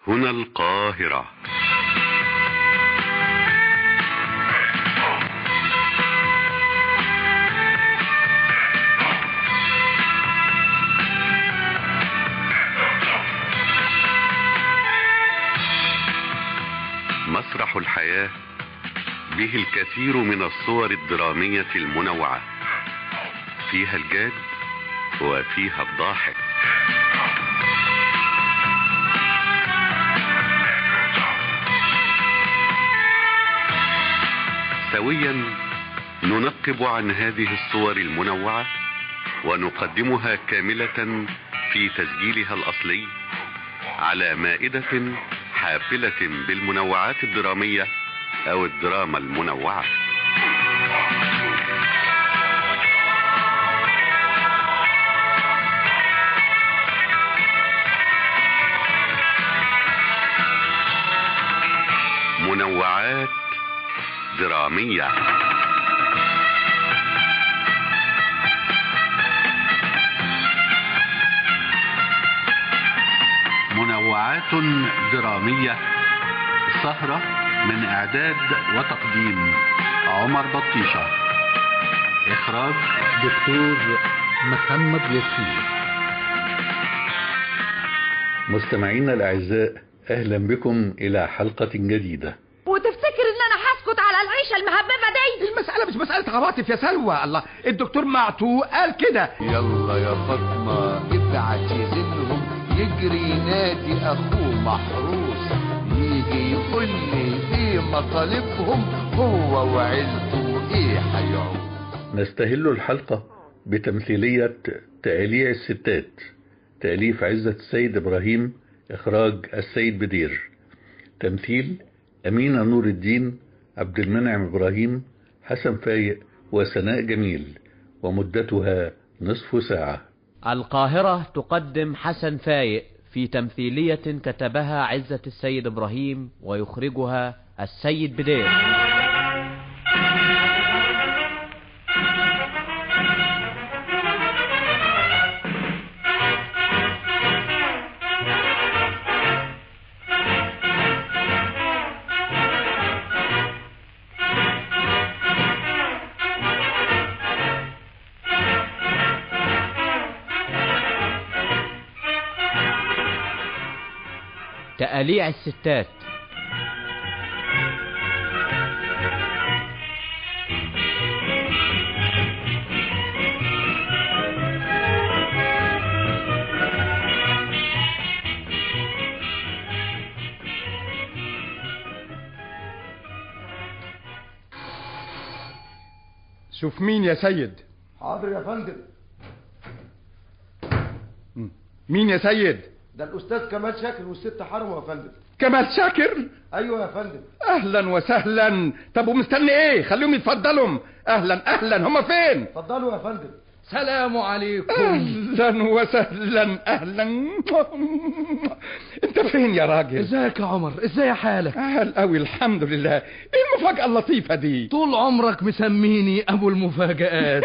هنا القاهرة مسرح الحياة به الكثير من الصور الدرامية المنوعة فيها الجاد وفيها الضاحك سويا ننقب عن هذه الصور المنوعة ونقدمها كاملة في تسجيلها الأصلي على مائدة حافلة بالمنوعات الدرامية أو الدراما المنوعة منوعات درامية منوعات درامية سهرة من إعداد وتقديم عمر بطيشة إخراج دكتور محمد ياسين مستمعينا الأعزاء أهلا بكم إلى حلقة جديدة وتفتكر ان انا هسكت على العيشه المهببه دي المسألة مش مسألة عواطف يا سلوى الله الدكتور معتوق قال كده يلا يا فاطمة ابعتي زينهم يجري نادي أخوه محروس يجي يقول لي ايه مطالبهم هو وعيلته ايه هيعوز نستهل الحلقة بتمثيلية تقاليع الستات تأليف عزة السيد إبراهيم إخراج السيد بدير تمثيل أمينة نور الدين عبد المنعم إبراهيم حسن فايق وسناء جميل ومدتها نصف ساعة القاهرة تقدم حسن فايق في تمثيلية كتبها عزة السيد إبراهيم ويخرجها السيد بدير تأليع الستات شوف مين يا سيد حاضر يا فندم مين يا سيد ده الاستاذ كمال شاكر والست حرم يا فندم كمال شاكر ايوه يا فندم اهلا وسهلا طب ومستني ايه خليهم يتفضلوا اهلا اهلا هما فين اتفضلوا يا فندم سلام عليكم اهلا وسهلا اهلا انت فين يا راجل ازيك يا عمر ازاي حالك اهل قوي الحمد لله ايه المفاجأة اللطيفة دي طول عمرك مسميني ابو المفاجآت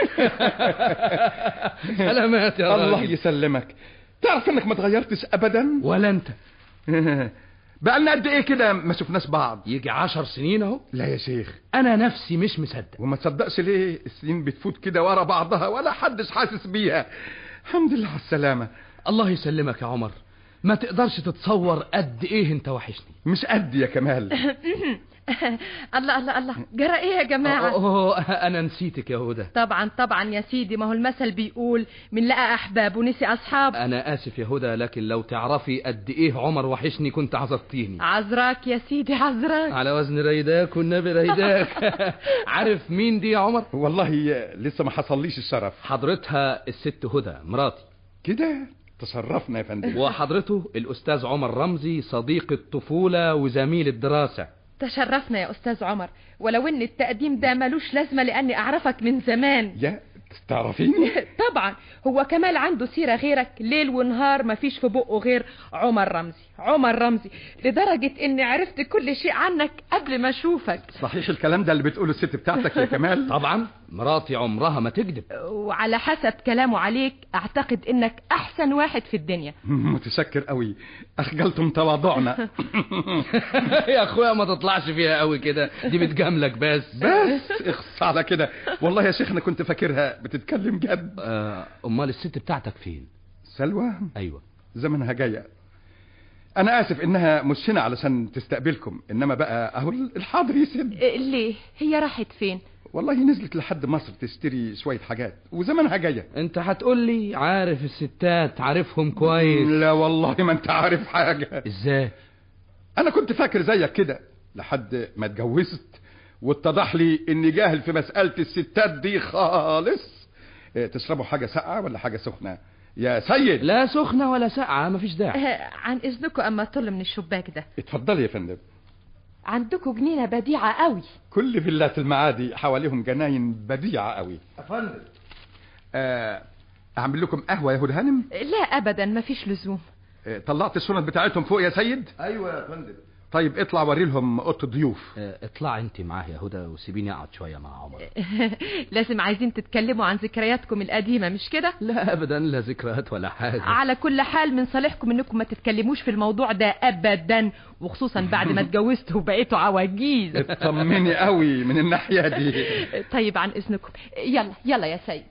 سلامات يا راجل الله يسلمك تعرف انك ما اتغيرتش ابدا ولا انت بقالنا قد ايه كده ما شفناش بعض يجي عشر سنين اهو لا يا شيخ انا نفسي مش مصدق وما تصدقش ليه السنين بتفوت كده ورا بعضها ولا حدش حاسس بيها الحمد لله على السلامة الله يسلمك يا عمر ما تقدرش تتصور قد ايه انت وحشني مش قد يا كمال الله الله الله جرى ايه يا جماعه أوه انا نسيتك يا هدى طبعا طبعا يا سيدي ما هو المثل بيقول من لقى احباب ونسي اصحاب انا اسف يا هدى لكن لو تعرفي قد ايه عمر وحشني كنت عذرتيني عذراك يا سيدي عذراك على وزن ريداك والنبي ريداك عارف مين دي يا عمر والله لسه ما حصليش الشرف حضرتها الست هدى مراتي كده تشرفنا يا فندم وحضرته الاستاذ عمر رمزي صديق الطفولة وزميل الدراسة تشرفنا يا استاذ عمر ولو ان التقديم ده ملوش لازمه لاني اعرفك من زمان يا تعرفيني طبعا هو كمال عنده سيره غيرك ليل ونهار مفيش في بقه غير عمر رمزي عمر رمزي لدرجه اني عرفت كل شيء عنك قبل ما اشوفك صحيح الكلام ده اللي بتقوله الست بتاعتك يا كمال طبعا مراتي عمرها ما تكذب وعلى حسب كلامه عليك اعتقد انك احسن واحد في الدنيا متشكر قوي اخجلتم تواضعنا يا اخويا ما تطلعش فيها قوي كده دي بتجاملك بس بس اخص على كده والله يا شيخ انا كنت فاكرها بتتكلم جد آه، امال الست بتاعتك فين سلوى ايوه زمنها جاية انا اسف انها مش هنا علشان تستقبلكم انما بقى اهو الحاضر يسد إيه، ليه هي راحت فين والله نزلت لحد مصر تشتري شوية حاجات وزمنها جاية انت هتقول لي عارف الستات عارفهم كويس لا والله ما انت عارف حاجة ازاي انا كنت فاكر زيك كده لحد ما اتجوزت واتضح لي اني جاهل في مسألة الستات دي خالص إيه، تشربوا حاجة ساقعة ولا حاجة سخنة يا سيد لا سخنة ولا ساقعة مفيش داعي آه، عن اذنكم اما طل من الشباك ده اتفضلي يا فندم عندكم جنينه بديعه قوي كل فيلات المعادي حواليهم جناين بديعة قوي يا فندم آه، اعمل لكم قهوة يا هدى هانم لا ابدا مفيش لزوم آه، طلعت الشنط بتاعتهم فوق يا سيد ايوه يا فندم طيب اطلع وري لهم اوضه الضيوف اه، اطلع انت معاه يا هدى وسيبيني اقعد شوية مع عمر لازم عايزين تتكلموا عن ذكرياتكم القديمه مش كده لا ابدا لا ذكريات ولا حاجة على كل حال من صالحكم انكم ما تتكلموش في الموضوع ده ابدا وخصوصا بعد ما اتجوزتوا وبقيتوا عواجيز اطمني قوي من الناحيه دي طيب عن اذنكم يلا يلا يا سيد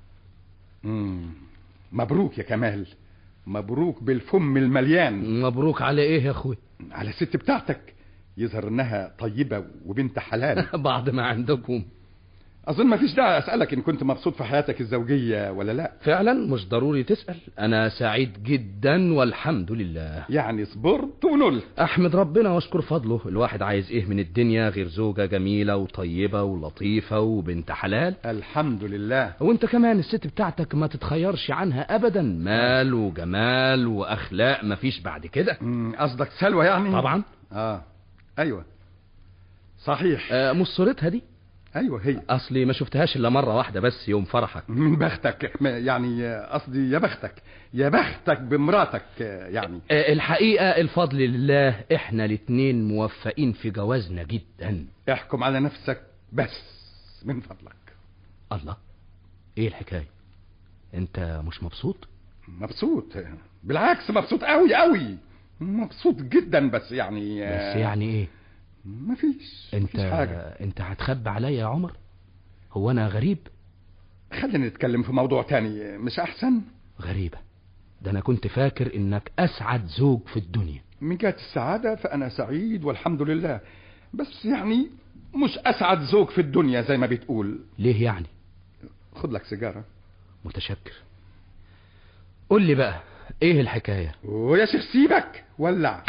مم. مبروك يا كمال مبروك بالفم المليان مبروك على ايه يا اخوي على الست بتاعتك يظهر انها طيبه وبنت حلال بعد ما عندكم اظن ما فيش داعي اسالك ان كنت مبسوط في حياتك الزوجيه ولا لا فعلا مش ضروري تسأل انا سعيد جدا والحمد لله يعني صبرت ونلت احمد ربنا واشكر فضله الواحد عايز ايه من الدنيا غير زوجة جميلة وطيبة ولطيفة وبنت حلال الحمد لله وانت كمان الست بتاعتك ما تتخيرش عنها ابدا مال وجمال واخلاق مفيش بعد كده مم، قصدك سلوى يعني طبعا اه ايوه صحيح آه مش صورتها دي ايوه هي اصلي ما شفتهاش الا مرة واحدة بس يوم فرحك من بختك ما- يعني قصدي يا بختك يا بختك بمراتك يعني آه الحقيقة الفضل لله احنا الاتنين موفقين في جوازنا جدا احكم على نفسك بس من فضلك الله ايه الحكاية انت مش مبسوط مبسوط بالعكس مبسوط قوي قوي مبسوط جدا بس يعني بس يعني ايه مفيش انت مفيش حاجة انت هتخبي عليا يا عمر هو انا غريب خلينا نتكلم في موضوع تاني مش احسن غريبة ده انا كنت فاكر انك اسعد زوج في الدنيا من جهة السعادة فانا سعيد والحمد لله بس يعني مش اسعد زوج في الدنيا زي ما بتقول ليه يعني خد لك سيجارة متشكر قول لي بقى ايه الحكاية ويا شيخ سيبك ولع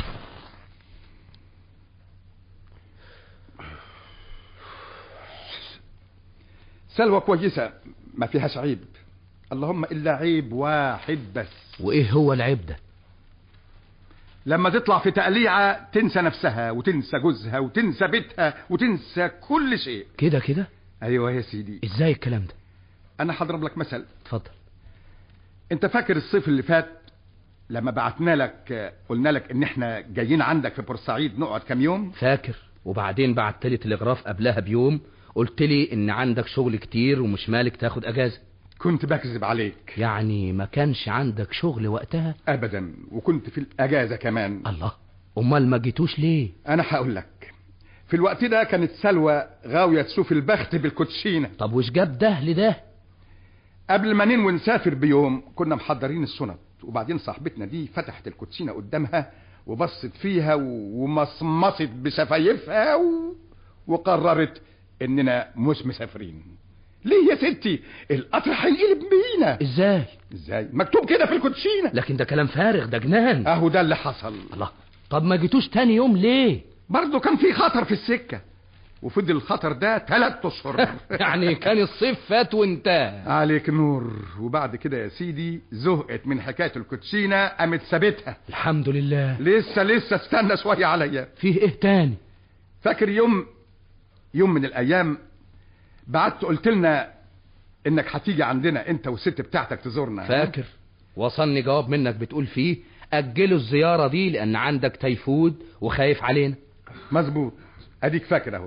سلوى كويسة ما فيهاش عيب اللهم إلا عيب واحد بس وايه هو العيب ده لما تطلع في تقليعة تنسى نفسها وتنسى جوزها وتنسى بيتها وتنسى كل شيء كده كده أيوة يا سيدي ازاي الكلام ده أنا هضرب لك مثل اتفضل أنت فاكر الصيف اللي فات لما بعتنا لك قلنا لك إن إحنا جايين عندك في بورسعيد نقعد كام يوم فاكر وبعدين بعت لي تلغراف قبلها بيوم قلت لي ان عندك شغل كتير ومش مالك تاخد اجازة كنت بكذب عليك يعني ما كانش عندك شغل وقتها ابدا وكنت في الاجازه كمان الله امال ما جيتوش ليه انا هقول لك في الوقت ده كانت سلوى غاويه تشوف البخت بالكوتشينه طب وش جاب ده لده قبل ما ننوي نسافر بيوم كنا محضرين الشنط وبعدين صاحبتنا دي فتحت الكوتشينه قدامها وبصت فيها و- ومصمصت بشفايفها و... وقررت اننا مش مسافرين ليه يا ستي القطر هينقلب بينا ازاي ازاي مكتوب كده في الكوتشينه لكن ده كلام فارغ ده جنان اهو ده اللي حصل الله طب ما جيتوش تاني يوم ليه برضه كان في خطر في السكة وفضل الخطر ده ثلاث اشهر يعني كان الصيف فات وانتهى عليك نور وبعد كده يا سيدي زهقت من حكاية الكوتشينة قامت سابتها الحمد لله لسه لسه استنى شوية عليا فيه ايه تاني فاكر يوم يوم من الايام بعت قلت لنا انك هتيجي عندنا انت والست بتاعتك تزورنا فاكر وصلني جواب منك بتقول فيه اجلوا الزيارة دي لان عندك تيفود وخايف علينا مظبوط اديك فاكر اهو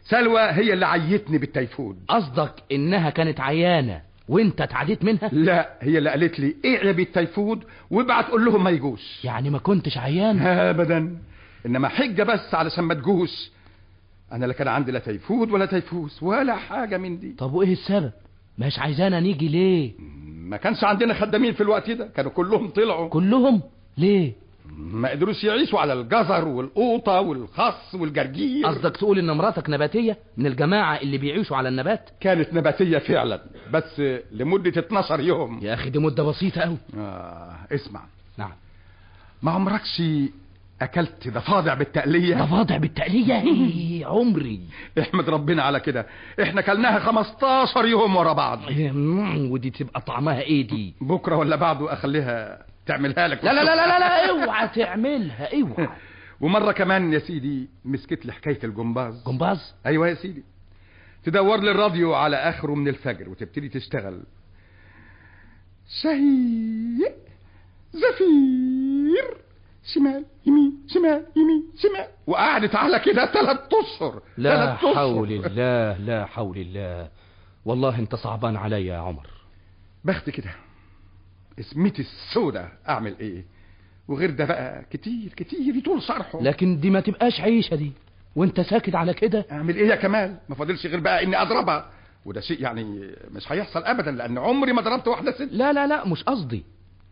سلوى هي اللي عيتني بالتيفود قصدك انها كانت عيانه وانت اتعديت منها لا هي اللي قالت لي اقلب التيفود وابعت قول لهم ما يجوش يعني ما كنتش عيان ابدا انما حجه بس علشان ما تجوش انا لا كان عندي لا تيفود ولا تيفوس ولا حاجه من دي طب وايه السبب مش عايزانا نيجي ليه ما كانش عندنا خدامين في الوقت ده كانوا كلهم طلعوا كلهم ليه ما قدروش يعيشوا على الجزر والقوطه والخس والجرجير قصدك تقول ان مراتك نباتيه من الجماعه اللي بيعيشوا على النبات كانت نباتيه فعلا بس لمده 12 يوم يا اخي دي مده بسيطه قوي آه اسمع نعم ما عمركش اكلت ضفادع بالتقليه ضفادع بالتقليه ايه عمري احمد ربنا على كده احنا كلناها 15 يوم ورا بعض إيه، مم، ودي تبقى طعمها ايه دي بكره ولا بعده اخليها تعملها لك لا لا لا لا لا, لا اوعى تعملها اوعى ومره كمان يا سيدي مسكت لي حكايه الجمباز جمباز ايوه يا سيدي تدور لي الراديو على اخره من الفجر وتبتدي تشتغل شهيق زفير شمال يمين شمال يمين شمال وقعدت على كده ثلاث اشهر لا تلات أشهر. حول الله لا حول الله والله انت صعبان عليا يا عمر بخت كده اسمتي السودة اعمل ايه وغير ده بقى كتير كتير يطول صرحه لكن دي ما تبقاش عيشه دي وانت ساكت على كده اعمل ايه يا كمال ما فاضلش غير بقى اني اضربها وده شيء يعني مش هيحصل ابدا لان عمري ما ضربت واحده ست لا لا لا مش قصدي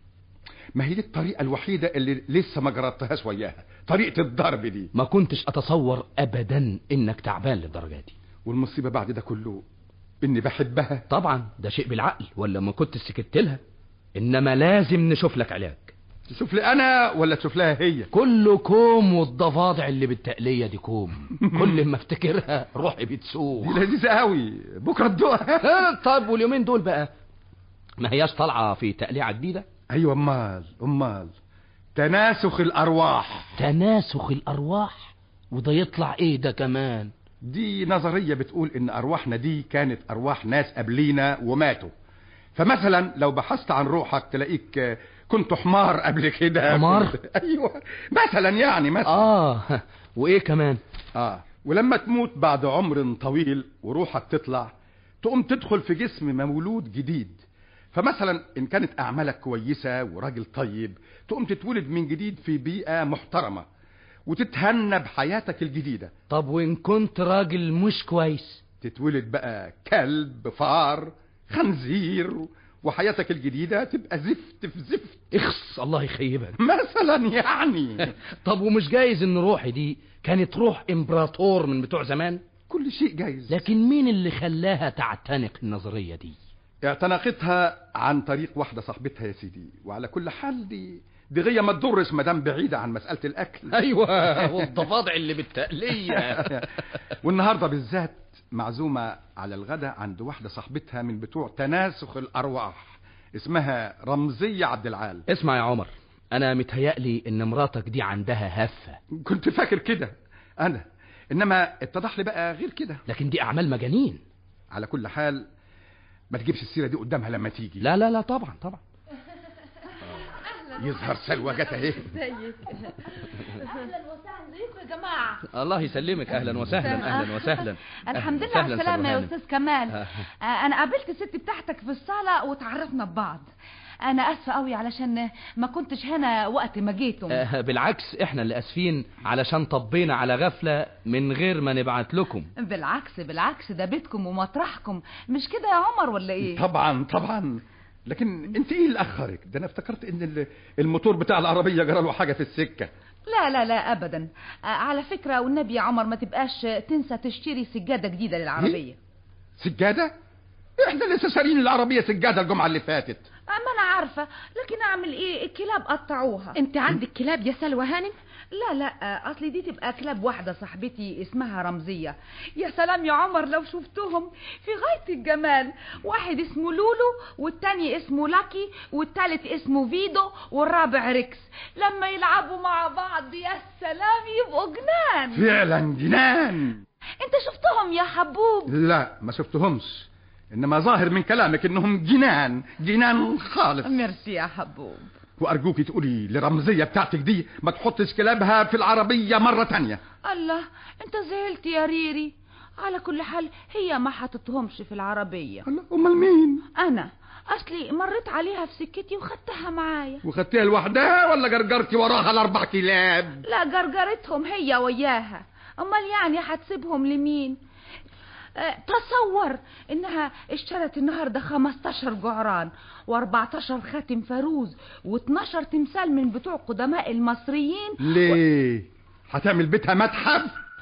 ما هي دي الطريقه الوحيده اللي لسه ما جربتهاش وياها طريقه الضرب دي ما كنتش اتصور ابدا انك تعبان للدرجه دي والمصيبه بعد ده كله اني بحبها طبعا ده شيء بالعقل ولا ما كنت سكت لها انما لازم نشوف لك علاج تشوف لي انا ولا تشوف لها هي كله كوم والضفادع اللي بالتقليه دي كوم كل ما افتكرها روحي دي بتسوق لذيذه قوي بكره تدوقها طب واليومين دول بقى ما هياش طالعه في تقليعه جديده ايوه امال امال تناسخ الارواح تناسخ الارواح وده يطلع ايه ده كمان دي نظريه بتقول ان ارواحنا دي كانت ارواح ناس قبلينا وماتوا فمثلا لو بحثت عن روحك تلاقيك آه، كنت حمار قبل كده حمار؟ ايوه مثلا يعني مثلا اه وايه كمان اه ولما تموت بعد عمر طويل وروحك تطلع تقوم تدخل في جسم مولود جديد فمثلا ان كانت اعمالك كويسه وراجل طيب تقوم تتولد من جديد في بيئه محترمه وتتهنى بحياتك الجديده طب وان كنت راجل مش كويس تتولد بقى كلب فار خنزير وحياتك الجديده تبقى زفت في زفت اخص الله يخيبك مثلا يعني طب ومش جايز ان روحي دي كانت روح امبراطور من بتوع زمان كل شيء جايز لكن مين اللي خلاها تعتنق النظريه دي اعتنقتها عن طريق واحده صاحبتها يا سيدي وعلى كل حال دي دي غيه ما تضرش ما دام بعيده عن مساله الاكل ايوه والضفادع اللي بالتقليه والنهارده بالذات معزومه على الغداء عند واحده صاحبتها من بتوع تناسخ الارواح اسمها رمزيه عبد العال اسمع يا عمر انا متهيألي ان مراتك دي عندها هفه كنت فاكر كده انا انما اتضح لي بقى غير كده لكن دي اعمال مجانين على كل حال ما تجيبش السيره دي قدامها لما تيجي لا لا لا طبعا طبعا يظهر سلوى جت اهي ازيك اهلا وسهلا ازيكم يا جماعه الله يسلمك اهلا وسهلا اهلا وسهلا الحمد لله أهلاً على السلامه يا سهلاً. استاذ كمال آه. آه، انا قابلت الست بتاعتك في الصاله وتعرفنا ببعض انا اسفه قوي علشان ما كنتش هنا وقت ما جيتم آه، بالعكس احنا اللي اسفين علشان طبينا على غفله من غير ما نبعت لكم بالعكس بالعكس ده بيتكم ومطرحكم مش كده يا عمر ولا ايه طبعا طبعا لكن انت ايه اللي اخرك ده انا افتكرت ان ال- الموتور بتاع العربيه جرى له حاجه في السكه لا لا لا ابدا آه، على فكره والنبي يا عمر ما تبقاش تنسى تشتري سجاده جديده للعربيه سجاده احنا لسه شارين العربيه سجاده الجمعه اللي فاتت آه، ما انا عارفه لكن اعمل ايه الكلاب قطعوها انت عندك كلاب يا سلوى هانم لا لا اصل دي تبقى كلاب واحده صاحبتي اسمها رمزيه يا سلام يا عمر لو شفتهم في غايه الجمال واحد اسمه لولو والتاني اسمه لاكي والتالت اسمه فيدو والرابع ريكس لما يلعبوا مع بعض يا سلام يبقوا جنان فعلا جنان انت شفتهم يا حبوب لا ما شفتهمش انما ظاهر من كلامك انهم جنان جنان خالص ميرسي يا حبوب وارجوكي تقولي لرمزيه بتاعتك دي ما تحطش كلابها في العربيه مره تانية الله انت زعلت يا ريري على كل حال هي ما حطتهمش في العربية الله امال مين انا اصلي مريت عليها في سكتي وخدتها معايا وخدتيها لوحدها ولا جرجرتي وراها الاربع كلاب لا جرجرتهم هي وياها امال يعني هتسيبهم لمين آه، تصور انها اشترت النهارده 15 جعران و14 خاتم فاروز و12 تمثال من بتوع قدماء المصريين ليه هتعمل بيتها متحف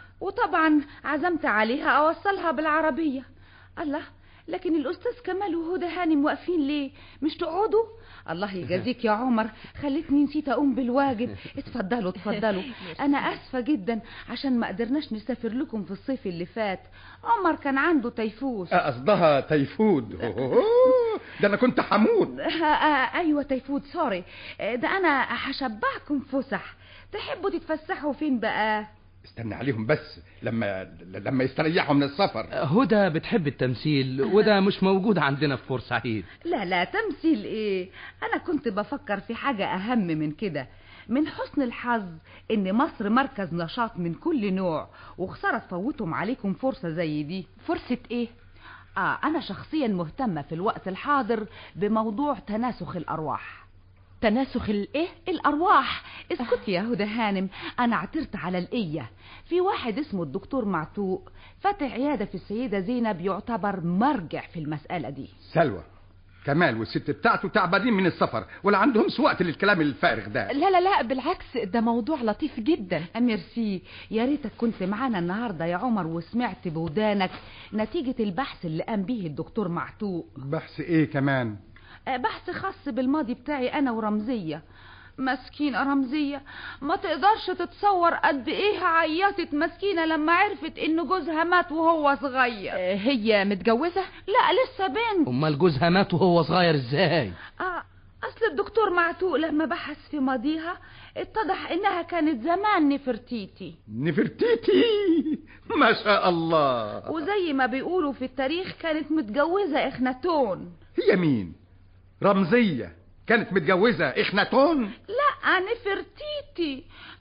وطبعا عزمت عليها اوصلها بالعربيه الله لكن الاستاذ كمال وهدى هانم واقفين ليه مش تقعدوا الله يجازيك يا عمر خلتني نسيت اقوم بالواجب اتفضلوا اتفضلوا انا اسفه جدا عشان ما قدرناش نسافر لكم في الصيف اللي فات عمر كان عنده تيفوس آه، قصدها تيفود أوه، ده انا كنت حمود آه، آه، ايوه تيفود سوري آه، ده انا هشبعكم فسح تحبوا تتفسحوا فين بقى استنى عليهم بس لما لما يستريحوا من السفر هدى بتحب التمثيل وده مش موجود عندنا في بورسعيد لا لا تمثيل ايه انا كنت بفكر في حاجة اهم من كده من حسن الحظ ان مصر مركز نشاط من كل نوع وخسارة تفوتهم عليكم فرصة زي دي فرصة ايه اه انا شخصيا مهتمة في الوقت الحاضر بموضوع تناسخ الارواح تناسخ الايه الارواح اسكتي يا هدى هانم انا عثرت على القية في واحد اسمه الدكتور معتوق فاتح عيادة في السيدة زينب يعتبر مرجع في المسألة دي سلوى كمال والست بتاعته تعبانين من السفر ولا عندهمش وقت للكلام الفارغ ده لا لا لا بالعكس ده موضوع لطيف جدا ميرسي يا ريتك كنت معانا النهارده يا عمر وسمعت بودانك نتيجة البحث اللي قام به الدكتور معتوق بحث ايه كمان آه، بحث خاص بالماضي بتاعي انا ورمزية مسكينة رمزية ما تقدرش تتصور قد ايه عيطت مسكينة لما عرفت ان جوزها مات وهو صغير آه، هي متجوزة لا لسه بنت امال جوزها مات وهو صغير ازاي آه اصل الدكتور معتوق لما بحث في ماضيها اتضح انها كانت زمان نفرتيتي نفرتيتي ما شاء الله وزي ما بيقولوا في التاريخ كانت متجوزة اخناتون هي مين رمزية كانت متجوزة إخناتون لا نفرتيتي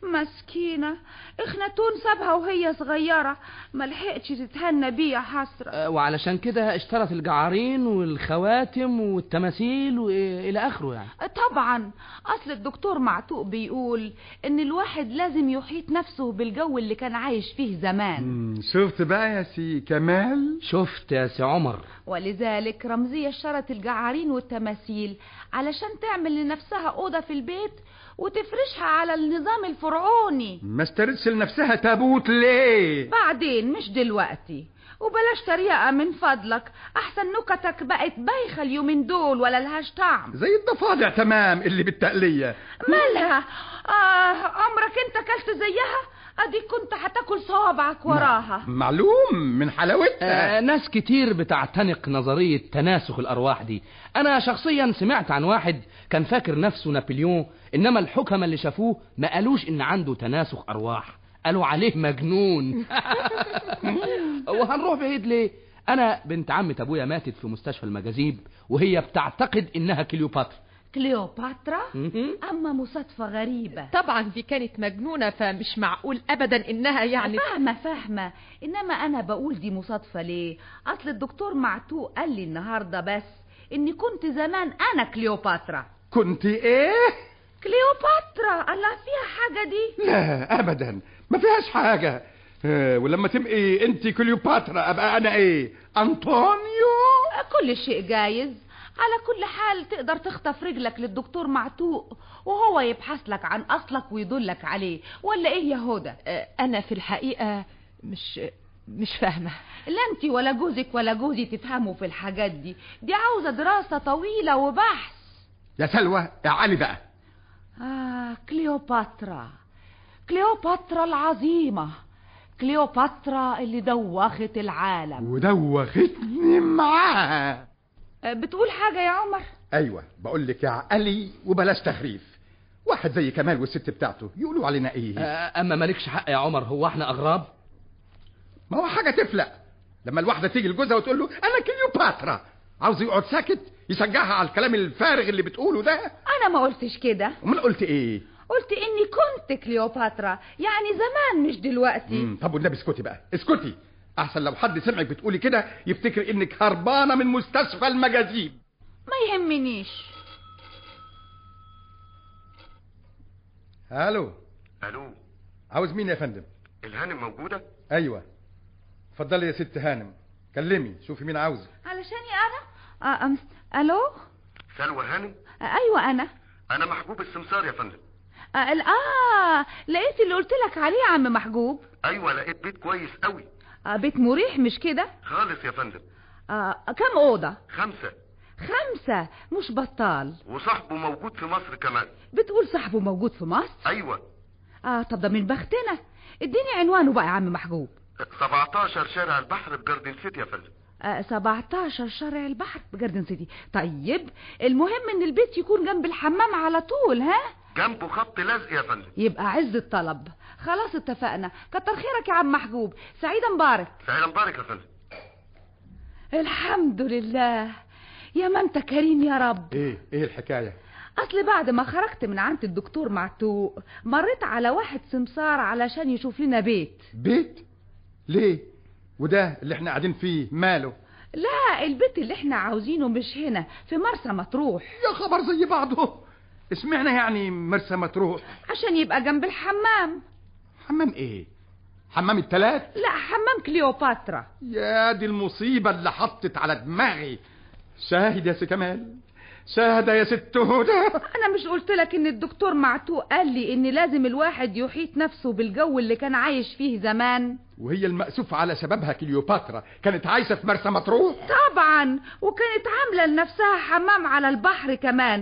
مسكينة اخناتون سابها وهي صغيرة ملحقتش تتهنى بيه يا حسرة آه، وعلشان كده اشترت الجعارين والخواتم والتماثيل والى اخره يعني طبعا اصل الدكتور معتوق بيقول ان الواحد لازم يحيط نفسه بالجو اللي كان عايش فيه زمان مم، شفت بقى يا سي كمال شفت يا سي عمر ولذلك رمزية اشترت الجعارين والتماثيل علشان تعمل لنفسها أوضة في البيت وتفرشها على النظام الفرعوني ما اشترتش لنفسها تابوت ليه بعدين مش دلوقتي وبلاش تريقة من فضلك أحسن نكتك بقت بايخة اليومين دول ولا لهاش طعم زي الضفادع تمام اللي بالتقلية مالها آه عمرك انت كلت زيها ادي كنت هتاكل صوابعك وراها معلوم من حلاوتها آه ناس كتير بتعتنق نظرية تناسخ الأرواح دي أنا شخصيا سمعت عن واحد كان فاكر نفسه نابليون إنما الحكمة اللي شافوه ما قالوش إن عنده تناسخ أرواح قالوا عليه مجنون وهنروح بعيد ليه أنا بنت عمة أبويا ماتت في مستشفى المجاذيب وهي بتعتقد إنها كليوباترا كليوباترا مهم. أما مصادفة غريبة طبعا دي كانت مجنونة فمش معقول ابدا انها يعني فاهمة فاهمة إنما أنا بقول دي مصادفة ليه أصل الدكتور معتوق قال لي النهاردة بس إني كنت زمان أنا كليوباترا كنت ايه كليوباترا الله فيها حاجة دي لا ابدا ما فيهاش حاجة آه، ولما تبقي انت كليوباترا ابقى انا ايه انطونيو كل شيء جايز على كل حال تقدر تخطف رجلك للدكتور معتوق وهو يبحث لك عن أصلك ويدلك عليه ولا إيه يا هدى آه، انا في الحقيقة مش مش فاهمة لا انت ولا جوزك ولا جوزي تفهموا في الحاجات دي دي عاوزة دراسة طويلة وبحث يا سلوى يا علي بقى آه كليوباترا كليوباترا العظيمة كليوباترا اللي دوخت العالم ودوختني معاها آه، بتقول حاجة يا عمر ايوه بقول لك يا علي وبلاش تخريف واحد زي كمال والست بتاعته يقولوا علينا ايه آه، أما مالكش حق يا عمر هو احنا أغراب ما هو حاجه تفلق لما الواحده تيجي لجوزها وتقول له انا كليوباترا عاوز يقعد ساكت يشجعها على الكلام الفارغ اللي بتقوله ده أنا ما قلتش كده امال قلت ايه قلت إني كنت كليوباترا يعني زمان مش دلوقتي مم، طب والنبي اسكتي بقى اسكتي احسن لو حد سمعك بتقولي كده يفتكر انك هربانه من مستشفى المجاذيب ما يهمنيش الو الو عاوز مين يا فندم الهانم موجوده ايوه اتفضلي يا ست هانم كلمي شوفي مين عاوزك علشاني انا آه أم. الو سلوى هانم آه ايوه انا انا محبوب السمسار يا فندم آه, ال- اه لقيت اللي قلت لك عليه يا عم محجوب ايوه لقيت بيت كويس قوي آه بيت مريح مش كده خالص يا فندم آه كم اوضه خمسة خمسه مش بطال وصاحبه موجود في مصر كمان بتقول صاحبه موجود في مصر ايوه اه طب ده من بختنا اديني عنوانه بقى يا عم محجوب 17 شارع البحر بجاردن سيتي يا فندم آه 17 شارع البحر بجاردن سيتي طيب المهم ان البيت يكون جنب الحمام على طول ها جنبه خط لزق يا فندم يبقى عز الطلب خلاص اتفقنا كتر خيرك يا عم محجوب سعيدة مبارك سعيد مبارك يا فندم الحمد لله يا ما انت كريم يا رب ايه ايه الحكايه اصل بعد ما خرجت من عند الدكتور معتوق مريت على واحد سمسار علشان يشوف لنا بيت بيت ليه وده اللي احنا قاعدين فيه ماله لا البيت اللي احنا عاوزينه مش هنا في مرسى مطروح يا خبر زي بعضه اسمعنا يعني مرسى مطروح عشان يبقى جنب الحمام حمام ايه حمام التلات لا حمام كليوباترا يا دي المصيبة اللي حطت على دماغي شاهد يا سي كمال شاهد يا ست هدى انا مش قلت لك ان الدكتور معتوق قال لي ان لازم الواحد يحيط نفسه بالجو اللي كان عايش فيه زمان وهي المأسوف على شبابها كليوباترا كانت عايشة في مرسى مطروح طبعا وكانت عاملة لنفسها حمام على البحر كمان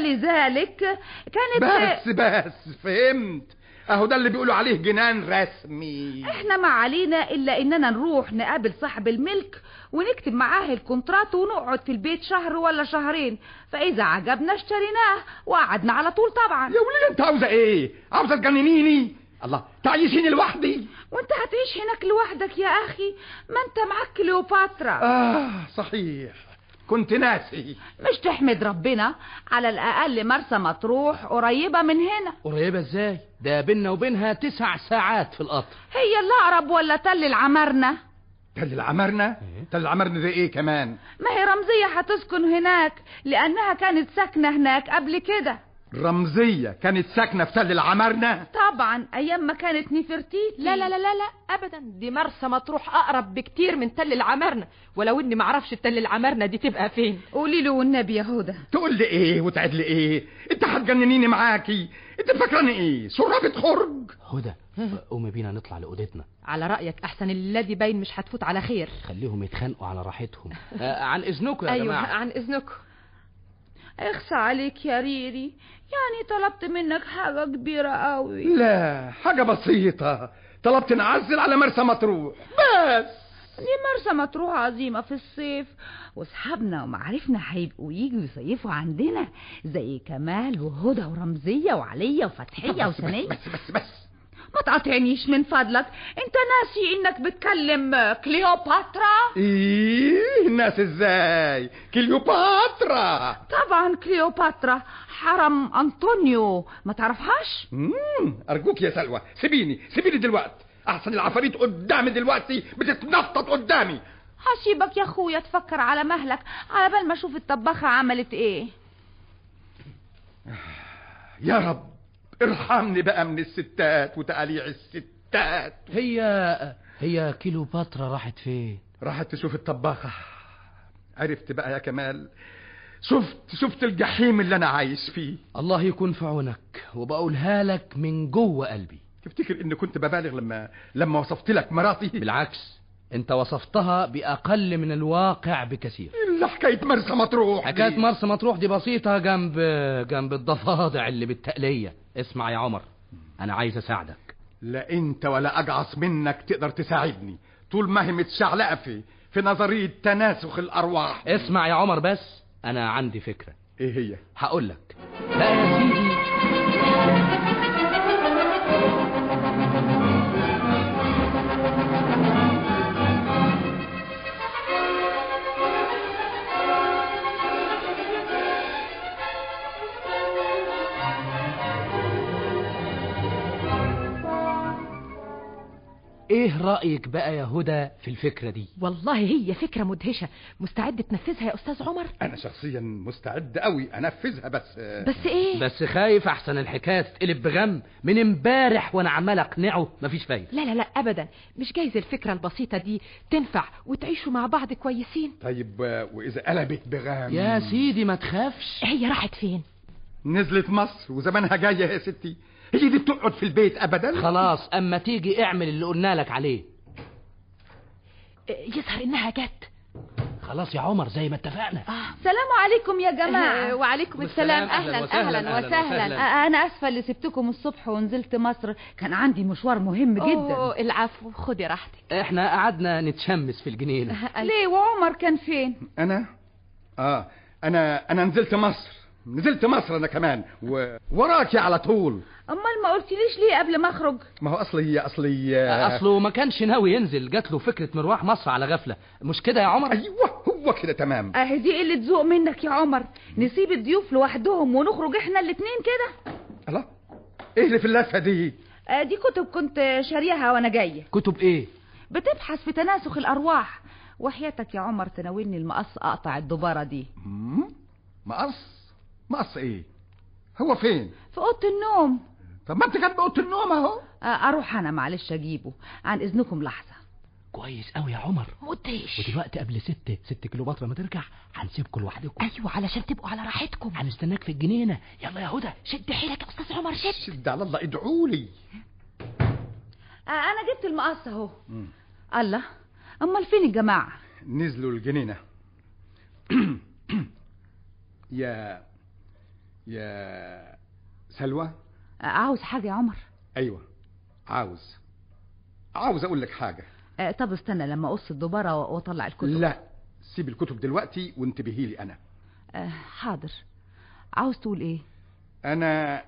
ولذلك كانت بس بس فهمت اهو ده اللي بيقولوا عليه جنان رسمي احنا ما علينا الا اننا نروح نقابل صاحب الملك ونكتب معاه الكونترات ونقعد في البيت شهر ولا شهرين فاذا عجبنا اشتريناه وقعدنا على طول طبعا يا وليه انت عاوزة ايه عاوزة تجننيني الله تعيشيني لوحدي وانت هتعيش هناك لوحدك يا اخي ما انت معاك كليوباترا اه صحيح كنت ناسي مش تحمد ربنا على الاقل مرسى مطروح قريبة من هنا قريبة ازاي ده بينا وبينها تسع ساعات في القطر هي اللي اقرب ولا تل العمارنة تل العمارنة تل العمارنة ده ايه كمان ما هي رمزية هتسكن هناك لانها كانت ساكنة هناك قبل كده رمزية كانت ساكنة في تل العمارنة طبعا ايام ما كانت نفرتيتي لا لا لا لا لا ابدا دي مرسى مطروح اقرب بكتير من تل العمارنة ولو اني معرفش تل العمارنة دي تبقى فين قولي له والنبي يا هدى تقول لي ايه وتعد لي ايه انت هتجننيني معاكي انت فاكراني ايه سرابة خرج هدى قومي بينا نطلع لأوضتنا على رأيك احسن الليلة دي باين مش هتفوت على خير خليهم يتخانقوا على راحتهم آه عن اذنكم يا ايوه جماعة عن اذنكم اخسى عليك يا ريري يعني طلبت منك حاجة كبيرة قوي لا حاجة بسيطة طلبت نعزل على مرسى مطروح بس دي مرسى مطروح عظيمة في الصيف واصحابنا ومعارفنا هيبقوا يجوا يصيفوا عندنا زي كمال وهدى ورمزية وعلية وفتحية وسنية بس بس بس ما تقاطعنيش من فضلك انت ناسي انك بتكلم كليوباترا ايه الناس ازاي كليوباترا طبعا كليوباترا حرم انطونيو ما تعرفهاش مم. ارجوك يا سلوى سيبيني سيبيني دلوقتي احسن العفاريت قدامي دلوقتي بتتنطط قدامي هسيبك يا اخويا تفكر على مهلك على بال ما اشوف الطباخة عملت ايه يا رب ارحمني بقى من الستات وتقاليع الستات هي هي كيلوباترا راحت فين راحت تشوف الطباخة عرفت بقى يا كمال شفت شفت الجحيم اللي انا عايش فيه الله يكون في عونك وبقولها لك من جوه قلبي تفتكر اني كنت ببالغ لما لما وصفت لك مراتي بالعكس انت وصفتها باقل من الواقع بكثير الا حكايه مرسى مطروح دي. حكايه مرسى مطروح دي بسيطه جنب جنب الضفادع اللي بالتقليه اسمع يا عمر انا عايز اساعدك لا انت ولا اجعص منك تقدر تساعدني طول ما هي متشعلقه في في نظريه تناسخ الارواح اسمع يا عمر بس انا عندي فكره ايه هي هقول لك لا يا سيدي ايه رأيك بقى يا هدى في الفكرة دي والله هي فكرة مدهشة مستعد تنفذها يا أستاذ عمر انا شخصيا مستعد قوي انفذها بس بس إيه بس خايف احسن الحكاية تتقلب بغم من امبارح وانا عمال اقنعه مفيش فايدة لا لا لا أبدا مش جايز الفكرة البسيطة دي تنفع وتعيشوا مع بعض كويسين طيب آه، واذا قلبت بغام يا سيدي ما تخافش هي راحت فين نزلت مصر وزمانها جايه يا ستي هي دي بتقعد في البيت ابدا خلاص اما تيجي اعمل اللي قلنا لك عليه يظهر إنها جت خلاص يا عمر زي ما اتفقنا سلام عليكم يا جماعة آه، وعليكم السلام، السلام أهلاً أهلا وسهلاً، أهلا أهلاً وسهلا وسهلاً. آه، أنا أسفة اللي سبتكم الصبح ونزلت مصر كان عندي مشوار مهم جدا أوه، العفو خدي راحتك احنا قعدنا نتشمس في الجنينة ليه وعمر كان فين انا اه انا انا نزلت مصر نزلت مصر انا كمان و... وراكي على طول أمال ما قلتليش ليه قبل ما أخرج ما هو اصلي اصلي آه، اصله ما كانش ناوي ينزل جات له فكرة مروح مصر على غفلة مش كده يا عمر ايوه هو كده تمام اه دي قلة ذوق منك يا عمر نسيب الضيوف لوحدهم ونخرج احنا الاتنين كده الله ايه اللي في اللفه دي آه دي كتب كنت شاريها وانا جاية كتب ايه بتبحث في تناسخ الأرواح وحياتك يا عمر تناولني المقص أقطع الدبارة دي مم؟ مقص مقص ايه هو فين في أوضة النوم طب ما انت كاتبه اوضه النوم اهو آه أروح أنا معلش أجيبه عن إذنكم لحظة كويس قوي يا عمر مدهش ودلوقتي قبل ست ست كيلومتر ما ترجع هنسيبكم لوحدكم أيوة علشان تبقوا على راحتكم هنستناك في الجنينة يلا يا هدى شد حيلك يا أستاذ عمر شد شد على الله ادعوا لي آه أنا جبت المقص أهو الله أمال فين الجماعة نزلوا الجنينه يا يا سلوى آه عاوز حاجة يا عمر ايوه عاوز عاوز اقول لك حاجه آه طب استنى لما أقص الدبارة وأطلع الكتب لا سيب الكتب دلوقتي وانتبهي لي انا آه حاضر عاوز تقول إيه انا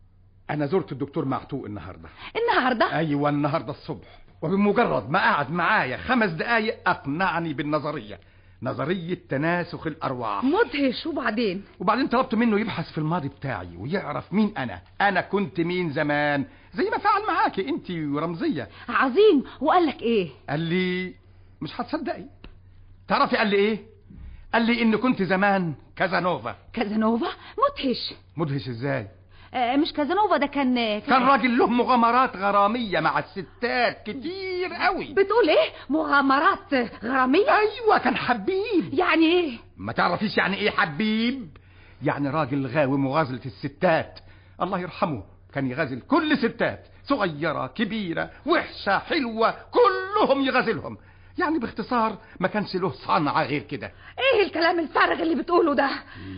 انا زرت الدكتور معتوق النهارده النهاردة ايوه النهارده الصبح وبمجرد ما قعد معايا خمس دقايق اقنعني بالنظريه نظريه تناسخ الارواح مدهش وبعدين وبعدين طلبت منه يبحث في الماضي بتاعي ويعرف مين انا انا كنت مين زمان زي ما فعل معاكي انت ورمزيه عظيم وقال لك إيه قال لي مش هتصدقي تعرفي قال لي ايه قال لي ان كنت زمان كازانوفا كازانوفا مدهش مدهش ازاي آه مش كازانوفا ده كان كان راجل له مغامرات غراميه مع الستات كتير قوي بتقول ايه مغامرات غرامية ايوه كان حبيب يعني ايه ما تعرفيش يعني ايه حبيب يعني راجل غاوي مغازلة الستات الله يرحمه كان يغازل كل ستات صغيرة كبيرة وحشة حلوة كلهم يغازلهم يعني باختصار ما كانش له صنعة غير كده ايه الكلام الفارغ اللي بتقوله ده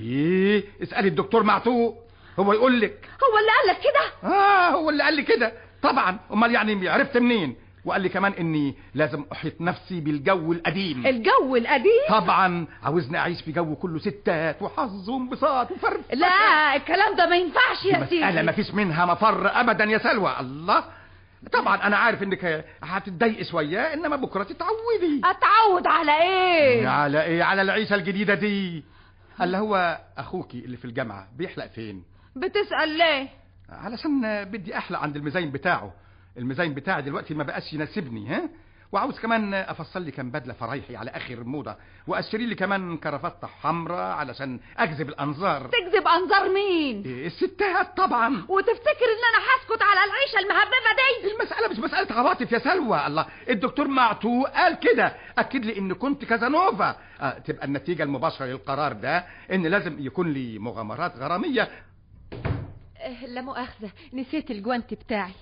ايه اسألي الدكتور معتوق هو يقول لك هو اللي قال لك كده اه هو اللي قال لي كده طبعا امال يعني عرفت منين وقال لي كمان اني لازم احيط نفسي بالجو القديم الجو القديم طبعا عاوزني اعيش في جو كله ستات وحظ وانبساط وفرفشه لا الكلام ده ما ينفعش يا سيدي مسألة ما فيش منها مفر ابدا يا سلوى الله طبعا انا عارف انك هتتضايقي شويه انما بكره تتعودي اتعود على ايه على ايه على العيشه الجديده دي اللي هو اخوكي اللي في الجامعه بيحلق فين بتسأل ليه علشان بدي احلق عند الميزان بتاعه الميزان بتاعي دلوقتي ما بقاش يناسبني ها وعاوز كمان افصل لي كام بدله فرايحي على اخر الموضه واشتري لي كمان كرافته حمراء علشان اجذب الانظار تجذب انظار مين إيه، الستات طبعا وتفتكر ان انا هسكت على العيشه المهببه دي المسألة مش مسألة عواطف يا سلوى الله الدكتور معتوق قال كده أكد لي إن كنت كازانوفا آه تبقى النتيجة المباشرة للقرار ده إن لازم يكون لي مغامرات غرامية آه، لا مؤاخذة نسيت الجوانت بتاعي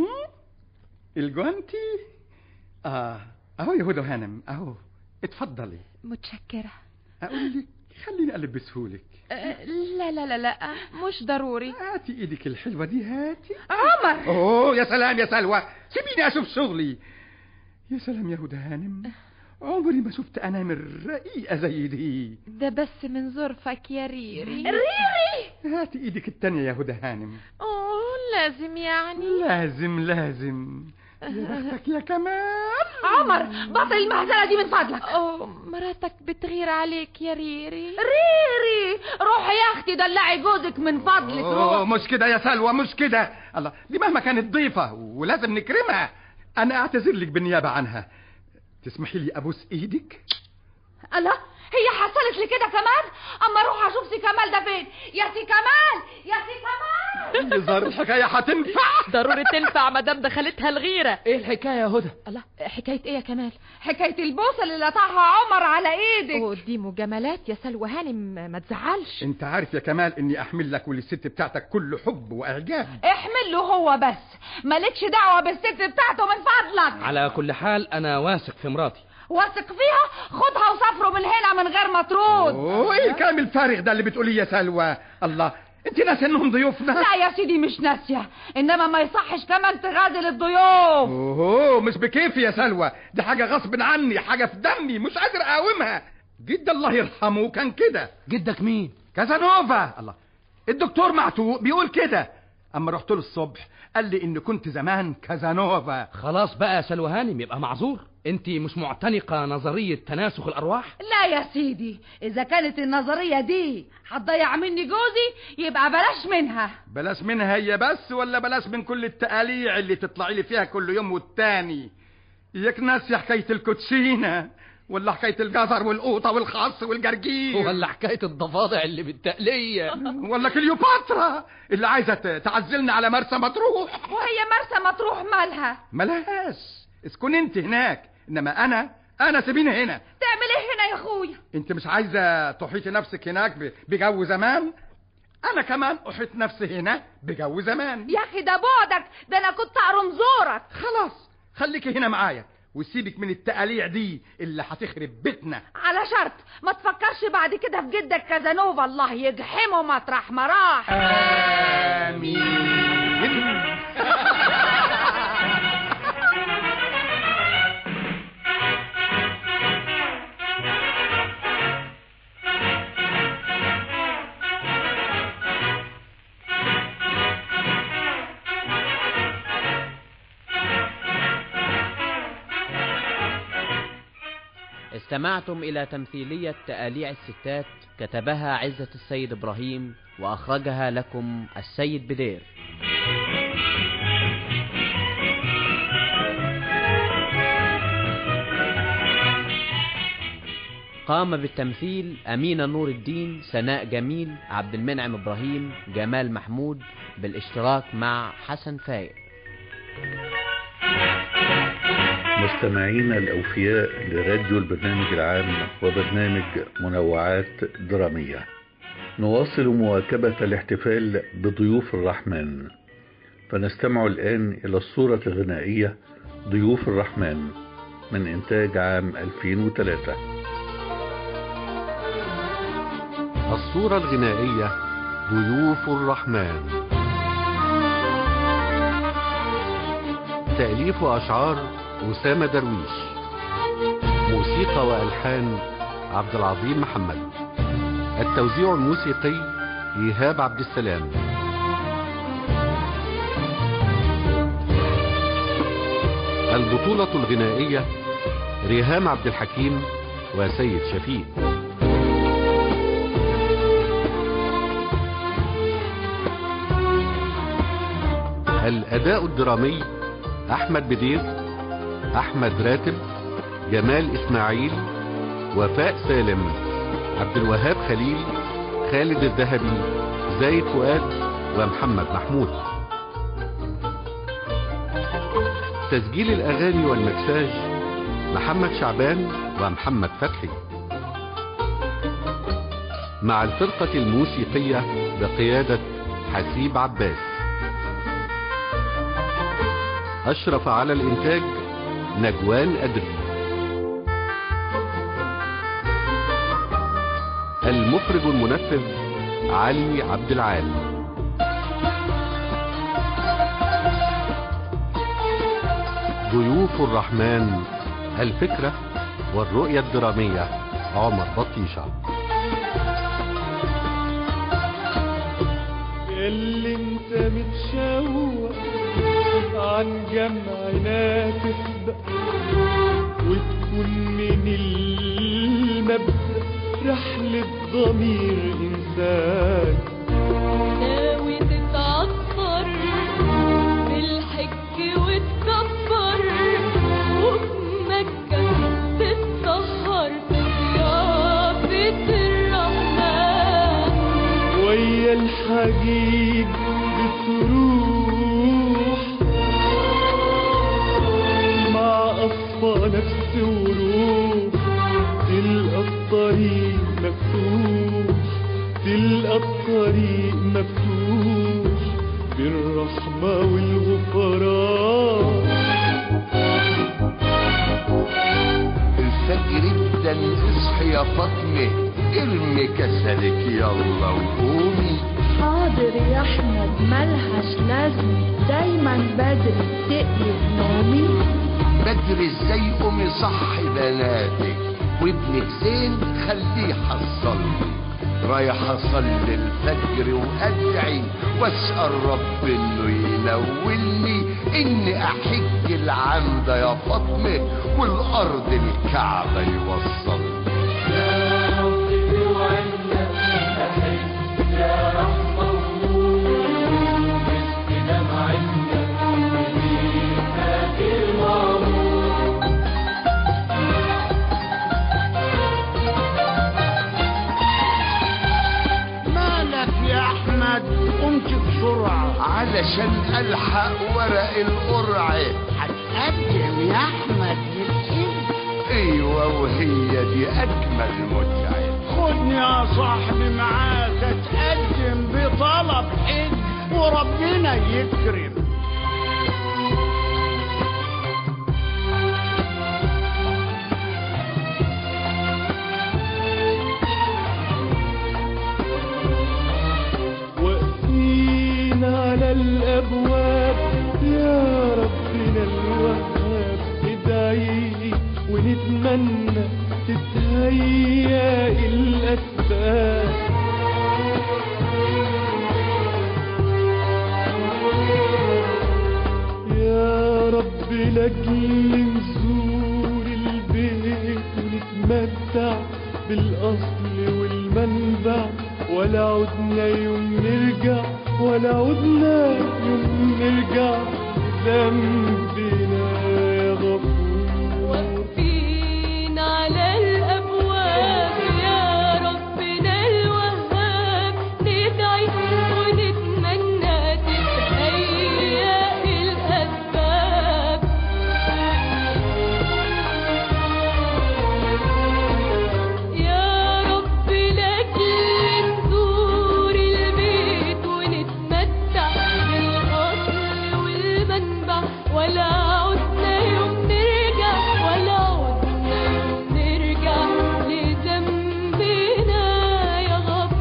الجوانتي آه أهو يا هدى هانم أهو اتفضلي متشكرة أقول لك خليني ألبسهولك آه، لا لا لا لا مش ضروري هاتي إيدك الحلوة دي هاتي عمر أوه يا سلام يا سلوى سيبيني أشوف شغلي يا سلام يا هدى هانم عمري ما شفت أنامل رقيقة زي دي ده بس من ظرفك يا ريري ريري هاتي ايدك التانية يا هدى هانم اوه لازم يعني لازم لازم يا بختك يا كمال عمر بطل المهزله دي من فضلك اوه مراتك بتغير عليك يا ريري ريري روحي يا اختي دلعي جوزك من فضلك أوه روح مش كده يا سلوى مش كده الله دي مهما كانت ضيفة ولازم نكرمها انا اعتذر لك بالنيابه عنها تسمحي لي ابوس ايدك الله هي حصلت لي كده كمان اما اروح اشوف سي كمال ده فين يا سي كمال يا سي كمال يظهر الحكايه هتنفع ضروري تنفع مدام دخلتها الغيرة ايه الحكايه يا هدى الله حكاية ايه يا كمال حكايه البوسه اللي لطعها عمر على ايدك ودي مجاملات يا سلوى هانم ما تزعلش انت عارف يا كمال اني احمل لك وللست بتاعتك كل حب واعجاب احمل له هو بس مالكش دعوه بالست بتاعته من فضلك على كل حال انا واثق في مراتي واثق فيها خدها وسافروا من هنا من غير ما ترد اوه ايه الكلام الفارغ ده اللي بتقوليه يا سلوى الله انت ناسي انهم ضيوفنا لا يا سيدي مش ناسيه انما ما يصحش كمان تغازل الضيوف اوه مش بكيفي يا سلوى دي حاجه غصب عني حاجه في دمي مش قادر اقاومها جد الله يرحمه كان كده جدك مين كازانوفا الله الدكتور معتوق بيقول كده اما رحت له الصبح قال لي ان كنت زمان كازانوفا خلاص بقى يا سلوى هانم يبقى معذور انت مش معتنقه نظريه تناسخ الارواح لا يا سيدي اذا كانت النظريه دي هتضيع مني جوزي يبقى بلاش منها بلاش منها هي بس ولا بلاش من كل التقاليع اللي تطلعي لي فيها كل يوم والتاني ياك ناسي حكايه الكوتشينه ولا حكايه الجزر والقوطه والخس والجرجير ولا حكايه الضفادع اللي بالتقليه ولا كليوباترا اللي عايزه ت- تعزلنا على مرسى مطروح وهي مرسى مطروح مالها ملهاش اسكن انت هناك انما انا انا سيبيني هنا تعمل ايه هنا يا اخويا انت مش عايزه تحيطي نفسك هناك ب- بجو زمان انا كمان احيط نفسي هنا بجو زمان يا اخي ده بعدك ده انا كنت اقرم زورك خلاص خليكي هنا معايا وسيبك من التقاليع دي اللي هتخرب بيتنا على شرط ما تفكرش بعد كده في جدك كازانوفا الله يجحمه مطرح ما راح امين استمعتم إلى تمثيلية تآليع الستات كتبها عزة السيد إبراهيم وأخرجها لكم السيد بدير قام بالتمثيل أمينة نور الدين سناء جميل عبد المنعم إبراهيم جمال محمود بالاشتراك مع حسن فايق مستمعينا الأوفياء لراديو البرنامج العام وبرنامج منوعات درامية نواصل مواكبة الاحتفال بضيوف الرحمن فنستمع الآن إلى الصورة الغنائية ضيوف الرحمن من إنتاج عام 2003 الصورة الغنائية ضيوف الرحمن تأليف وأشعار أسامة درويش موسيقى وألحان عبد العظيم محمد التوزيع الموسيقي إيهاب عبد السلام البطولة الغنائية ريهام عبد الحكيم وسيد شفيق الأداء الدرامي أحمد بدير أحمد راتب جمال إسماعيل وفاء سالم عبد الوهاب خليل خالد الذهبي زايد فؤاد ومحمد محمود تسجيل الأغاني والمكساج محمد شعبان ومحمد فتحي مع الفرقة الموسيقية بقيادة حسيب عباس أشرف على الإنتاج نجوان أدري المخرج المنفذ علي عبد العال ضيوف الرحمن الفكرة والرؤية الدرامية عمر بطيشة اللي انت متشوق عن جمعنا تسبق وتكون من المبدأ رحلة ضمير إنسان ناوي تتعطر بالحج وتكبر الحجيج بتروح مع أصفى نفس وروح تلقى الطريق مفتوح تلقى الطريق مفتوح بالرحمة والغفران الفجر ابدا اصحي يا فاطمة ارمي كسلك يلا وقومي حاضر يا احمد ملهاش لازمة دايما بدري تقلب نومي بدري ازاي قومي صحي بناتك وابنك زين خليه حصلني رايح اصلي الفجر وادعي واسال رب انه ينولني اني احج العام ده يا فاطمه والارض الكعبه يوصلني مالك يا احمد قمت بسرعة علشان الحق ورق القرعه هتقدم يا احمد للإذن ايوه وهي دي اجمل متعه خدني يا صاحبي معاك اتقدم بطلب حج وربنا يكرم واقفين على الابواب يا ربنا الوهاب ندعي ونتمنى تتهيأ الاسباب يا رب لاجل نزور البيت ونتمتع بالاصل والمنبع ولا عدنا يوم نرجع ولا عدنا يوم نرجع ذنبنا يا غفور واقفين على الأبواب يا ربنا الوهاب ندعي ونتمنى تتهيأ الأسباب يا رب لأجل نزور البيت ونتمتع بالأصل والمنبع ولا عدنا يوم نرجع ولا عدنا يوم نرجع لذنبنا يا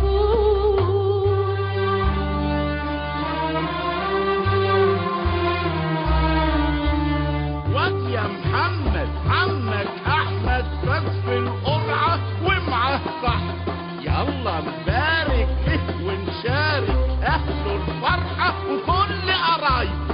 واد يا محمد عمك احمد فاز في القرعة ومعاه صح يلا نبارك له ونشارك اهله الفرحة وكل قرايبه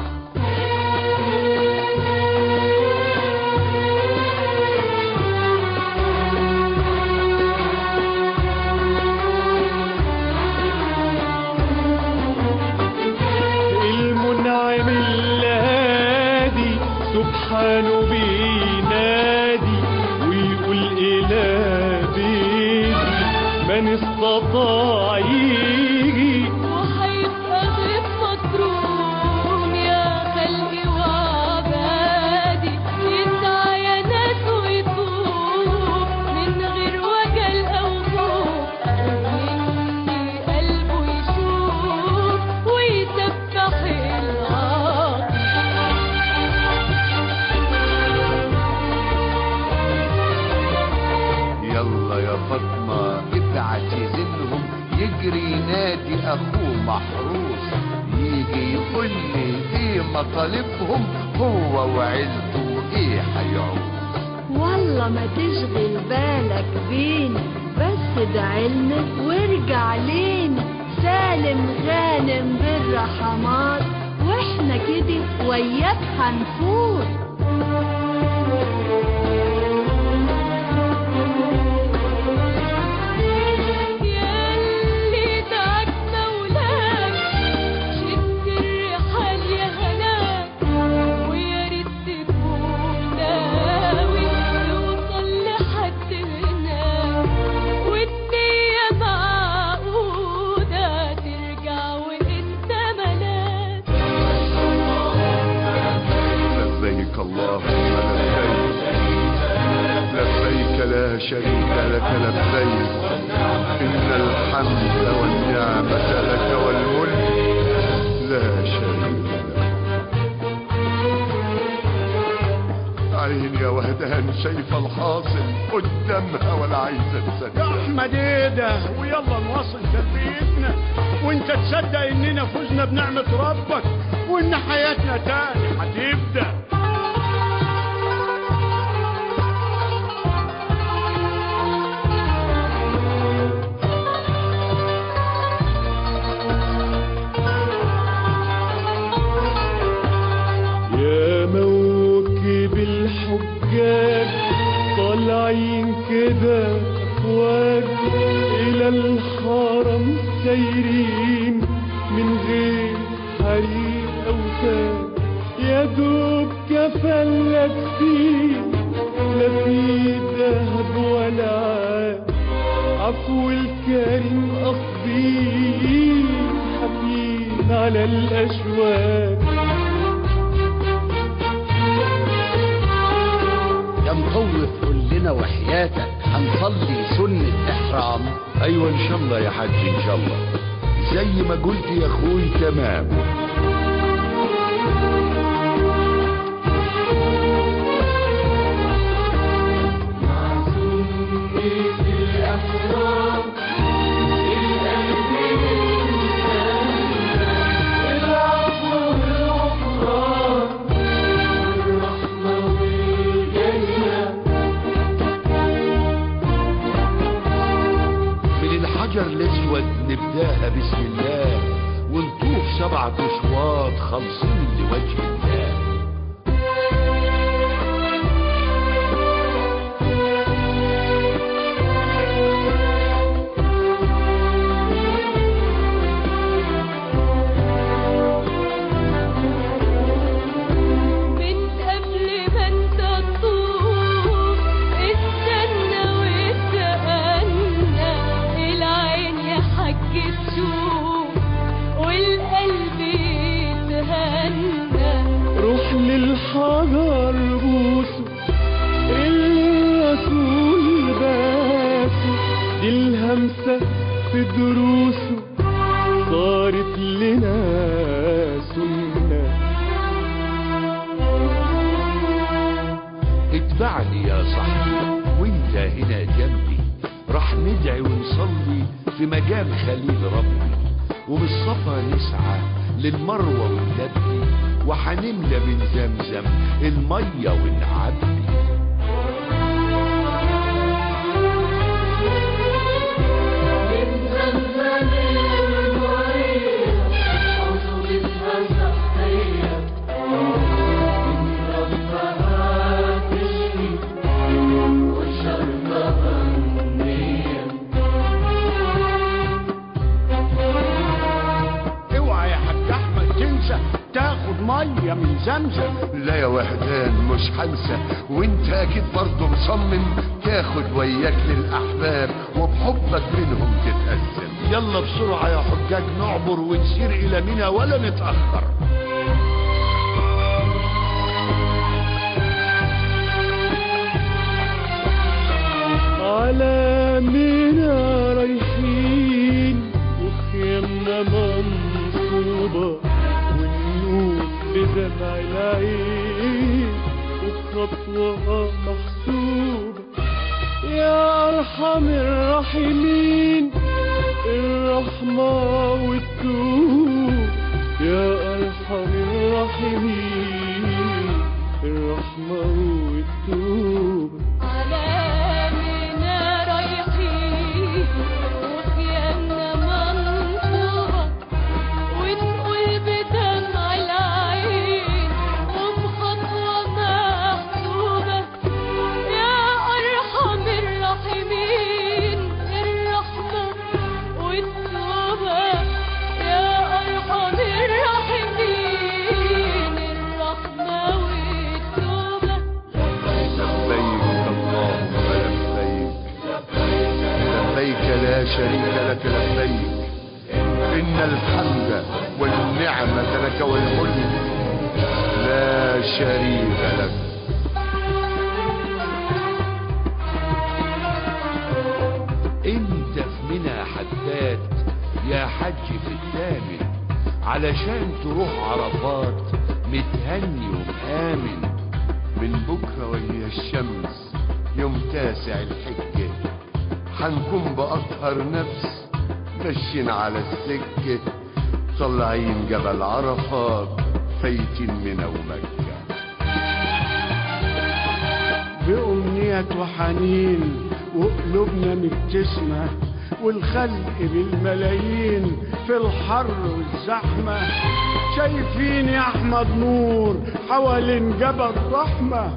المنعم الهادي سبحانه بينادي ويقول إلى بيتي من استطاع يجي وهيبقى ضيف مكروم يا خلقي وعبادي يسعى يا ناس ويطوف من غير وجل أو خوف مني قلبه يشوف ويسبح العاصي يلا يا فاطمة ابعتي زينهم يجري ينادي اخوه محروس يجي يقول لي ايه مطالبهم هو وعيلته ايه هيعوز والله ما تشغل بالك بينا بس ادعيلنا وارجع لينا سالم غانم بالرحمات واحنا كده وياك هنفوت ياللي دعاك مولاك شد الرحال يا هناك ويا ريت تكون ناوي توصل لحد هناك والنية معقودة ترجع شريك لك لبيك إن الحمد والنعمة لك والملك لا شريك لك عيني يا وهدان شايفة الحاصل قدامها ولا عايزة تصدق يا احمد ايه ده ويلا نواصل تربيتنا وانت تصدق اننا فزنا بنعمة ربك وان حياتنا تاني هتبدأ يا موكب الحجاج طالعين كده افواج الى الحرم سايرين من غير حريق او تاج يا دوب كفن لابسين لا في دهب ولا عاد عفو الكريم قصدين حافين على الاشواك يا مخوف قول لنا وحياتك هنصلي سنة إحرام أيوة إن شاء الله يا حاج إن شاء الله زي ما قلت يا أخوي تمام من الحجر الأسود نبداها بسم الله ونطوف سبعة أشواط خالصين لوجه الله من قبل ما انت تطوف استنى واتأنى العين يا حاج تشوف والقلب يتهنى روح للحجر بوسه الرسول باسه دي الهمسة في دروسه صارت لنا سنة اتبعني يا صاحبي وانت هنا جنبي راح ندعي ونصلي في مجال خليل ربي وبالصفا نسعى للمروة ونلبي وحنملى من زمزم المية ونعبي اوعى يا حاج احمد تنسى تاخد ميه من زمزم لا يا وهدان مش هنسى وانت اكيد برضه مصمم تاخد وياك للاحباب وبحبك منهم تتأثر يلا بسرعة يا حجاج نعبر ونسير الى منى ولا نتأخر على منى رايحين وخيامنا منصوبة والنور بدمع العين وبخطوة محسوبة يا أرحم الراحمين الرحمة والتوب يا أرحم الراحمين الرحمة والتوب على منا رايحين وخيامنا منصورة ونقول بدمع العين وبخطوة محسوبة يا أرحم الراحمين الرحمة والتوبة يا أرحم الراحمين الرحمة والتوبة لبيك اللهم لبيك لبيك لا شريك لك لبيك إن الحمد والنعمة لك والملك لا شريك لك في الثامن علشان تروح عرفات متهني ومآمن من بكرة وهي الشمس يوم تاسع الحجة حنكون بأطهر نفس ماشيين على السكة طالعين جبل عرفات فايتين منى ومكة بأمنية وحنين وقلوبنا مبتسمة والخلق بالملايين في الحر والزحمة شايفين يا أحمد نور حوالين جبل رحمة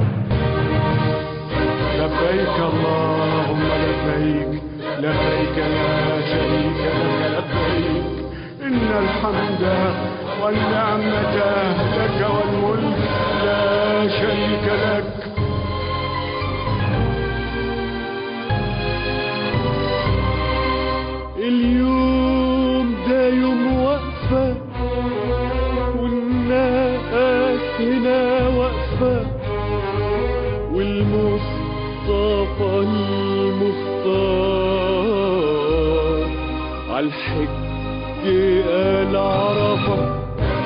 لبيك اللهم لبيك لبيك لا شريك لك لبيك إن الحمد والنعمة لك والملك لا شريك لك اليوم ده يوم وقفة والناس هنا واقفة والمصطفى المختار عالحج قال عرفة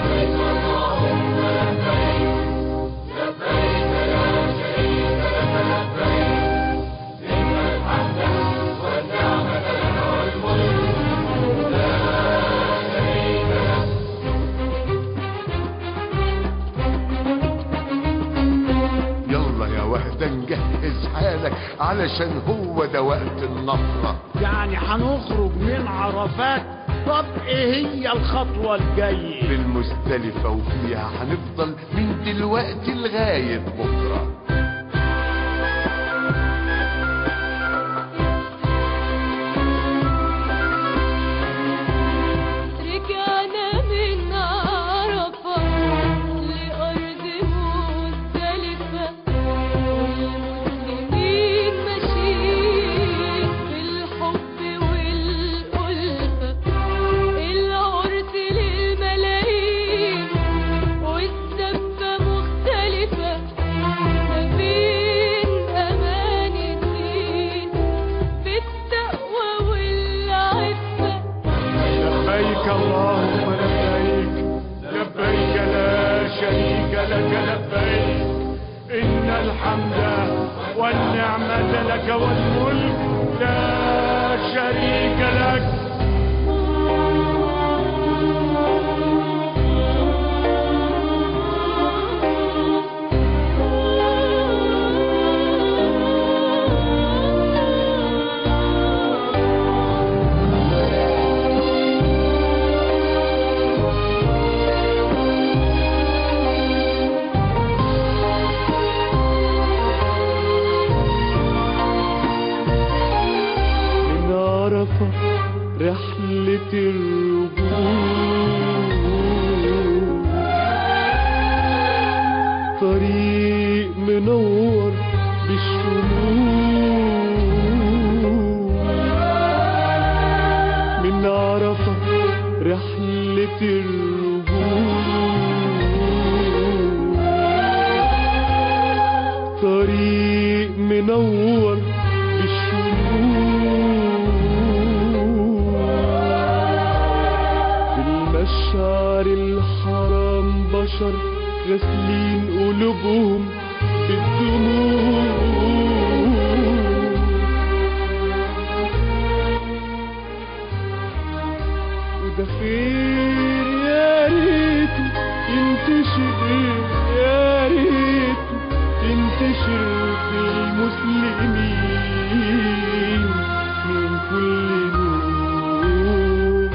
يلا يا وهدة نجهز حالك علشان هو ده وقت النفرة يعني هنخرج من عرفات طب ايه هي الخطوة الجاية بالمزدلفة وفيها هنفضل من دلوقتي لغاية بكرة رجعنا من عرفة لأرض مختلفة والمسلمين ماشيين بالحب والألفة العرس للملايين والزفة مختلفة ما بين أمان الدين بالتقوى والعفة لبيك اللهم لبيك لبيك لا شريك لك لبيك إن الحمد والنعمة لك والملك لا شريك لك من عرفة رحلة الرجوع طريق منور بالشموع من عرفة رحلة الرجوع طريق منور بالشموع في المشعر الحرام بشر غاسلين قلوبهم بالدموع وده خير يا ريت ينتشر يا ريت ينتشر في المسلمين من كل نور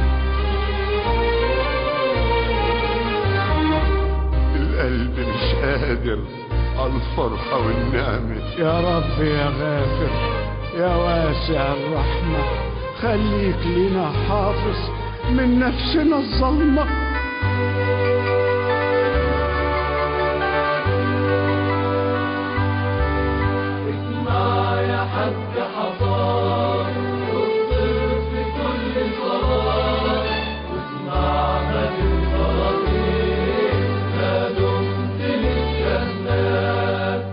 القلب مش قادر على الفرحة والنعمة يا رب يا غافر يا واسع الرحمة خليك لنا حافظ من نفسنا الظلمة اسمع يا حد حصان واصبر في كل صلاة واسمع ما الصلاتين ما دمت للجنات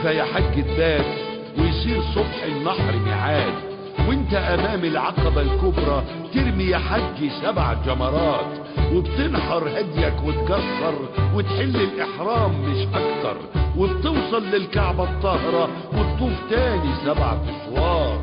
امتى يا حاج تبات ويصير صبح النحر ميعاد وانت امام العقبة الكبرى ترمي يا حج سبع جمرات وبتنحر هديك وتكسر وتحل الاحرام مش اكتر وبتوصل للكعبة الطاهرة وتطوف تاني سبع اشواط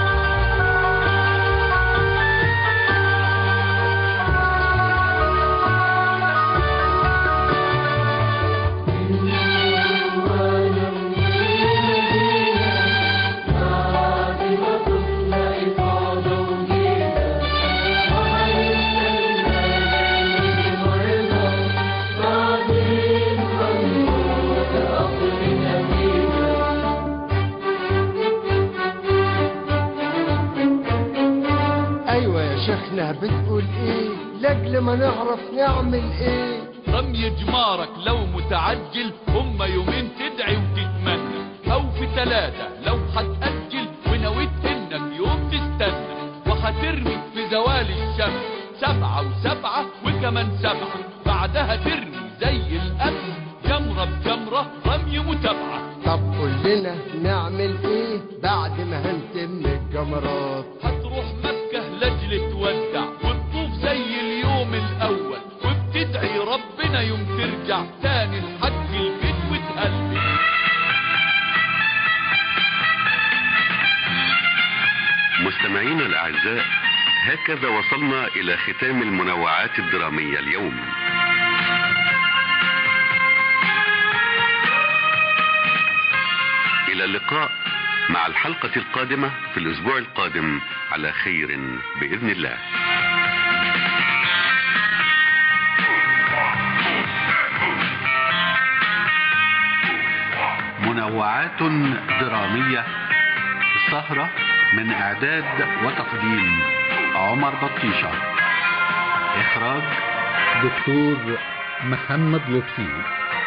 ايوه يا شيخنا بتقول ايه لاجل ما نعرف نعمل ايه رمي جمارك لو متعجل هم يومين تدعي وتتمنى او في ثلاثة لو هتأجل ونويت انك يوم تستنى وهترمي في زوال الشمس سبعة وسبعة وكمان سبعة بعدها ترمي زي الأمس جمرة بجمرة رمي متابعة طب قول لنا نعمل ايه بعد ما هنتم الجمرات هتروح مكة لجل تودع وتطوف زي اليوم الأول وبتدعي ربنا يوم ترجع تاني الحج البيت وتهلل مستمعينا الأعزاء هكذا وصلنا إلى ختام المنوعات الدرامية اليوم إلى اللقاء مع الحلقة القادمة في الأسبوع القادم على خير بإذن الله منوعات درامية السهرة من إعداد وتقديم عمر بطيشة إخراج دكتور محمد لطفي